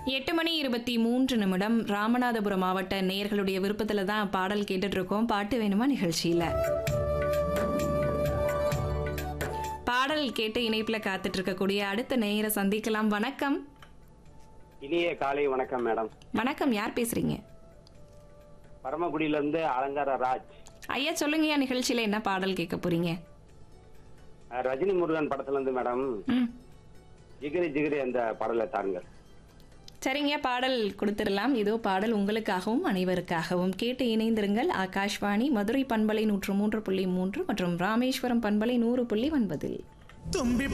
எட்டு மணி இருபத்தி மூன்று நிமிடம் ராமநாதபுரம் மாவட்ட நேயர்களுடைய விருப்பத்தில் தான் பாடல் கேட்டுட்டு இருக்கோம் பாட்டு வேணுமா நிகழ்ச்சியில் பாடல் கேட்டு இணைப்பில் காத்துட்டு இருக்கக்கூடிய அடுத்த நேயரை சந்திக்கலாம் வணக்கம் இனிய காலை வணக்கம் மேடம் வணக்கம் யார் பேசுறீங்க பரமக்குடியில இருந்து அலங்கார ராஜ் ஐயா சொல்லுங்கய்யா நிகழ்ச்சியில் என்ன பாடல் கேட்க போறீங்க அஹ் ரஜினி முருகன் படத்துல இருந்து மேடம் ம் ஜிகிரி ஜிகிரி அந்த பாடலை தாருங்கள் சரிங்க பாடல் கொடுத்துடலாம் இதோ பாடல் உங்களுக்காகவும் அனைவருக்காகவும் கேட்டு இணைந்திருங்கள் ஆகாஷ்வாணி மதுரை பண்பலை நூற்று மூன்று புள்ளி மூன்று மற்றும் ராமேஸ்வரம் பண்பலை நூறு புள்ளி ஒன்பதில் தும்பி